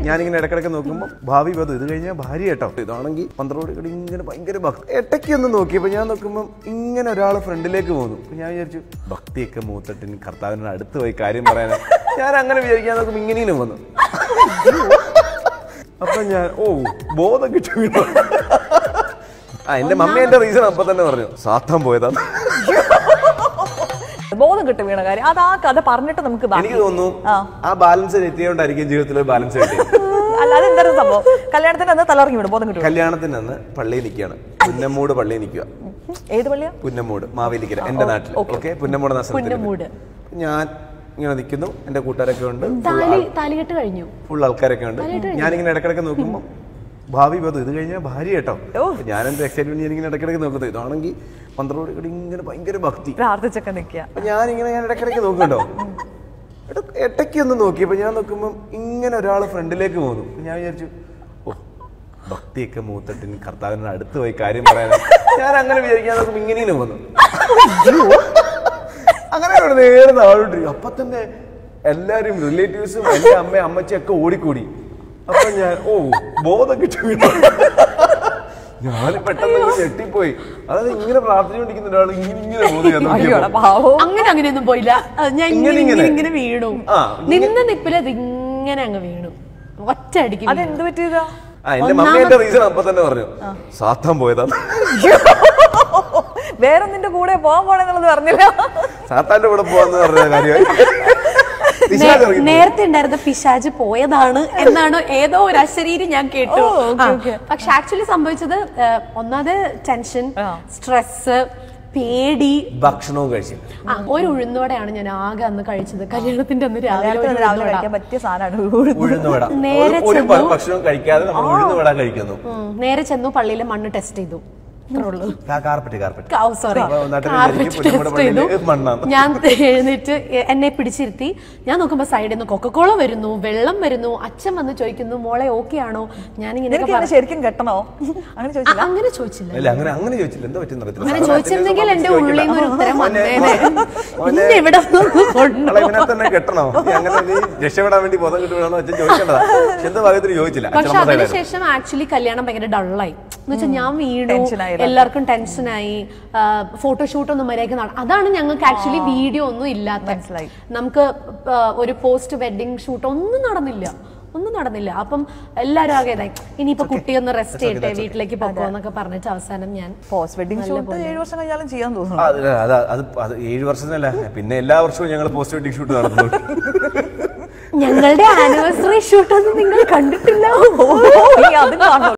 ഞാനിങ്ങനെ ഇടക്കിടക്ക് നോക്കുമ്പോൾ ഭാവി വധു ഇത് കഴിഞ്ഞാൽ ഭാര്യ കേട്ടോ ഇതാണെങ്കിൽ പന്ത്രണ്ട് കൂടി ഇങ്ങനെ ഭയങ്കര ഭക്തി ഇടയ്ക്ക് ഒന്ന് നോക്കിയപ്പോൾ ഞാൻ നോക്കുമ്പോൾ ഇങ്ങനെ ഒരാൾ ഫ്രണ്ടിലേക്ക് പോകുന്നു അപ്പൊ ഞാൻ വിചാരിച്ചു ഭക്തിയൊക്കെ മൂത്തിട്ട് ഇനി കർത്താവിനോട് അടുത്ത് പോയി കാര്യം പറയാൻ ഞാൻ അങ്ങനെ വിചാരിക്കാൻ നോക്കുമ്പോൾ ഇങ്ങനെയും വന്നു അപ്പൊ ഞാൻ ഓ ബോധം കിട്ടി വീണു ആ എന്റെ മമ്മി എന്റെ റീസൺ അപ്പൊ തന്നെ പറഞ്ഞു സാത്താൻ പോയതാ ബോധം കിട്ടി വീണ കാര്യം അത് ആ കഥ പറഞ്ഞിട്ട് നമുക്ക് ബാക്കി. എനിക്ക് തോന്നുന്നു ആ. ആ ബാലൻസ് എത്തിയോണ്ടായിരിക്കും ജീവിതത്തിൽ ഒരു ബാലൻസ് കിട്ടിയത് അല്ലാതെ എന്തായിരുന്നു സംഭവം കല്യാണത്തിന് അന്ന് തലറങ്ങി വിടും ബോധം കിട്ടും കല്യാണത്തിന് അന്ന് പള്ളിയിൽ നിൽക്കുകയാണ് പുന്നമ്മൂട് പള്ളിയിൽ നിൽക്കുക ഏത് പള്ളിയാ പുന്നമ്മൂട് മാവേലിക്കര എന്റെ നാട്ടിൽ ഓക്കെ പുന്നമ്മൂട് എന്ന സ്ഥലത്ത് പുന്നമ്മൂട്. ഞാൻ ഇങ്ങനെ നിൽക്കുന്നു എന്റെ കൂട്ടുകാരൊക്കെ ഉണ്ട് താലി താലികെട്ട് കഴിഞ്ഞു ഫുൾ ആൾക്കാരൊക്കെ ഉണ്ട് ഞാനിങ്ങനെ ഇടക്കിടക്ക് നോക്കുമ്പോൾ ഭാവി വധു ഇത് കഴിഞ്ഞാൽ ഭാര്യ കേട്ടോ ഞാനെന്ത് എക്സൈറ്റ്മെന്റ് ഞാനിങ്ങനെ ഇടക്കിടക്ക് നോക്കുന്നത് ഇതാണെങ്കിൽ പന്ത്രണ്ട് കൂടി ഇങ്ങനെ ഭയങ്കര ഭക്തി പ്രാർത്ഥിച്ചൊക്കെ നിൽക്കുക അപ്പൊ ഞാനിങ്ങനെ ഞാൻ ഇടക്കിടക്ക് നോക്കണ്ടോ ഇടയ്ക്ക് ഒന്ന് നോക്കിയപ്പോ ഞാൻ നോക്കുമ്പോൾ ഇങ്ങനെ ഒരാൾ ഫ്രണ്ടിലേക്ക് പോകുന്നു അപ്പൊ ഞാൻ വിചാരിച്ചു ഓ ഭക്തിയൊക്കെ മൂത്തിട്ട് ഇനി കർത്താവിനോട് അടുത്ത് പോയി കാര്യം പറയാൻ ഞാൻ അങ്ങനെ വിചാരിക്കാൻ നോക്കുമ്പോൾ ഇങ്ങനെയും വന്നു അങ്ങനെ അവിടെ നേരെ താഴോട്ട് അപ്പൊ തന്നെ എല്ലാരും റിലേറ്റീവ്സും എന്റെ അമ്മ അമ്മച്ചിയും ഒക്കെ ഓടിക്കൂടി അപ്പൊ ഞാൻ ഓ ബോധം കിട്ടി വീണു ഞാൻ പെട്ടെന്ന് അങ്ങ് ഞെട്ടിപ്പോയി അതായത് ഇങ്ങനെ പ്രാർത്ഥിച്ചുകൊണ്ടിരിക്കുന്ന ഒരാൾ ഇങ്ങനെ ഇങ്ങനെ പോകുന്നു ഞാൻ നോക്കിയപ്പോ. അയ്യോടാ പാവം അങ്ങനെ അങ്ങനെയൊന്നും പോയില്ല അത് ഞാൻ ഇങ്ങനെ ഇങ്ങനെ ഇങ്ങനെ ഇങ്ങനെ. ഇങ്ങനെ വീണു ആ, നിന്ന നിപ്പില് ഇത് ഇങ്ങനെ അങ്ങ് വീണു ഒറ്റ അടിക്ക് വീണു. അതെന്ത് പറ്റിയതാ ആ എന്റെ മമ്മി എന്റെ റീസൺ അപ്പൊ തന്നെ പറഞ്ഞു സാത്താൻ പോയതാ വേറെ നിന്റെ കൂടെ പോകാൻ പോണെന്നുള്ളത് പറഞ്ഞില്ല സാത്താന്റെ കൂടെ പോവാന്ന് പറഞ്ഞ കാര്യം നേ- നേരത്തെ ഉണ്ടായിരുന്ന പിശാജ് പോയതാണ് എന്നാണ് ഏതോ ഒരു അശരീരി ഞാൻ കേട്ടു ഓ, ഓക്കേ, ആ. ഓക്കേ. പക്ഷെ ആക്ച്വലി സംഭവിച്ചത് ആ, ഒന്നാമത് ടെൻഷൻ ആ. സ്ട്രെസ് പേടി ഭക്ഷണവും കഴിച്ചില്ല ആ, ഒരു ഉഴുന്നുവടയാണ് ഞാൻ ആകെ അന്ന് കഴിച്ചത് കല്യാണത്തിന്റെ അന്ന് രാവിലെ ഒരു കല്യാണത്തിന് രാവിലെ ഉഴുന്നുവട. കഴിക്കാൻ പറ്റിയ സാധനമാണ് ഉഴുന്നുവട നേരെ ഒരു- ഒരു ചെന്നു. ഭക്ഷണവും കഴിക്കാതെ നമ്മൾ ഉഴുന്നുവട കഴിക്കുന്നു ഉം, നേരെ ചെന്നു പള്ളിയിലെ മണ്ണ് ടെസ്റ്റ് ചെയ്തു അത്രേ ഉള്ളൂ കാർപ്പറ്റ് കാർപ്പറ്റ് സോറി അപ്പൊ നാട്ടിൽ വിചാരിക്കും പുന്നമ്മയുടെ പള്ളിയില് മണ്ണാണ്. ഞാൻ എഴുന്നേറ്റ് എ- എന്നെ പിടിച്ചിരുത്തി ഞാൻ നോക്കുമ്പോ സൈഡിൽ നിന്ന് കൊക്കക്കോള വരുന്നു വെള്ളം വരുന്നു അച്ഛൻ വന്ന് ചോദിക്കുന്നു മോളെ ഓക്കെ ആണോ ഞാൻ നിനക്ക് ഇങ്ങനെ എന്നെ ശരിക്കും കെട്ടണോ അങ്ങനെ ചോദിച്ചില്ല അങ്ങനെ ചോദിച്ചില്ല അല്ല അങ്ങനെ അങ്ങനെ ചോദിച്ചില്ല എന്താ പറ്റുന്ന അങ്ങനെ ചോദിച്ചിരുന്നെങ്കിൽ എന്റെ ഉള്ളിൽ നിന്ന് ഒരു ഉത്തരം വന്നേനെ മോനെ, ഇന്നെ ഇവിടെ നിന്ന് കൊണ്ടു അവളെ ഇവനെ തന്നെ കെട്ടണോ നീ അങ്ങനെ നീ രക്ഷപ്പെടാൻ വേണ്ടി ബോധം കിട്ടുകയാണോ അച്ഛൻ ചോദിക്കേണ്ടതാ പക്ഷെ എന്താ ഭാഗത്തിന് ചോദിച്ചില്ല പക്ഷെ അച്ഛനമ്മ സൈഡായിരുന്നു. അതിനുശേഷം ആക്ച്വലി കല്യാണം ഭയങ്കര ഡള്ളായി എന്ന് വെച്ചാൽ ഞാൻ വീണു ടെൻഷനായി എല്ലാവർക്കും ടെൻഷനായി ഫോട്ടോഷൂട്ട് ഒന്നും മര്യാദക്ക് നട അതാണ് ഞങ്ങൾക്ക് ആക്ച്വലി വീഡിയോ ഒന്നും ഇല്ലാത്ത മനസ്സിലായി. നമുക്ക് ആ, ഒരു പോസ്റ്റ് വെഡിങ് ഷൂട്ട് ഒന്നും നടന്നില്ല ഒന്നും നടന്നില്ല അപ്പം എല്ലാവരും ആകെ ഇതായി ഇനിയിപ്പോ കുട്ടിയൊന്ന് റെസ്റ്റ് ചെയ്യട്ടെ വീട്ടിലേക്ക് പോക്കോ എന്നൊക്കെ പറഞ്ഞിട്ട് അവസാനം ഞാൻ പോസ്റ്റ് വെഡിങ് ഷൂട്ട് ഏഴു വർഷം കഴിഞ്ഞാലും ചെയ്യാൻ തോന്നുന്നു ആ, അത് അത് അത് അത് ഏഴ് വർഷത്തിനല്ല പിന്നെ എല്ലാ വർഷവും ഞങ്ങൾ പോസ്റ്റ് വെഡിങ് ഷൂട്ട് നടന്നു ഞങ്ങളുടെ ആനിവേഴ്സറി ഷൂട്ട് ഒന്നും നിങ്ങൾ കണ്ടിട്ടില്ല നീ അതും കാണുമല്ലോ